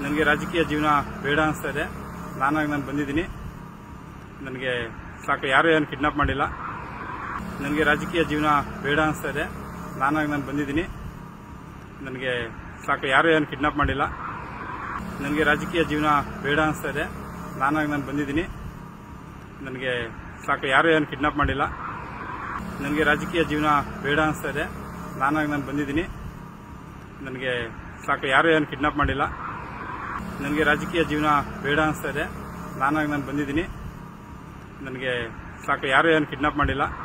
ನನಗೆ ರಾಜಕೀಯ ಜೀವನ ಬೇಡ ಅನಿಸ್ತಾ ಇದೆ ನಾನಾಗಿ ನಾನು ಬಂದಿದ್ದೀನಿ ನನಗೆ ಸಾಕು ಯಾರೂ ಏನು ಕಿಡ್ನಾಪ್ ಮಾಡಿಲ್ಲ ನನಗೆ ರಾಜಕೀಯ ಜೀವನ ಬೇಡ ಅನಿಸ್ತಾ ಇದೆ ನಾನಾಗಿ ನಾನು ಬಂದಿದ್ದೀನಿ ನನಗೆ ಸಾಕು ಯಾರೂ ಏನು ಕಿಡ್ನಾಪ್ ಮಾಡಿಲ್ಲ ನನಗೆ ರಾಜಕೀಯ ಜೀವನ ಬೇಡ ಅನಿಸ್ತಾ ಇದೆ ನಾನಾಗಿ ನಾನು ಬಂದಿದ್ದೀನಿ ನನಗೆ ಸಾಕು ಯಾರೂ ಏನು ಕಿಡ್ನಾಪ್ ಮಾಡಿಲ್ಲ ನನಗೆ ರಾಜಕೀಯ ಜೀವನ ಬೇಡ ಅನಿಸ್ತಾ ಇದೆ ನಾನಾಗಿ ನಾನು ಬಂದಿದ್ದೀನಿ ನನಗೆ ಸಾಕು ಯಾರೂ ಏನು ಕಿಡ್ನಾಪ್ ಮಾಡಿಲ್ಲ ನನಗೆ ರಾಜಕೀಯ ಜೀವನ ಬೇಡ ಅನಿಸ್ತಾ ಇದೆ ನಾನಾಗಿ ನಾನು ಬಂದಿದ್ದೀನಿ ನನಗೆ ಸಾಕು ಯಾರೂ ಏನು ಕಿಡ್ನಾಪ್ ಮಾಡಿಲ್ಲ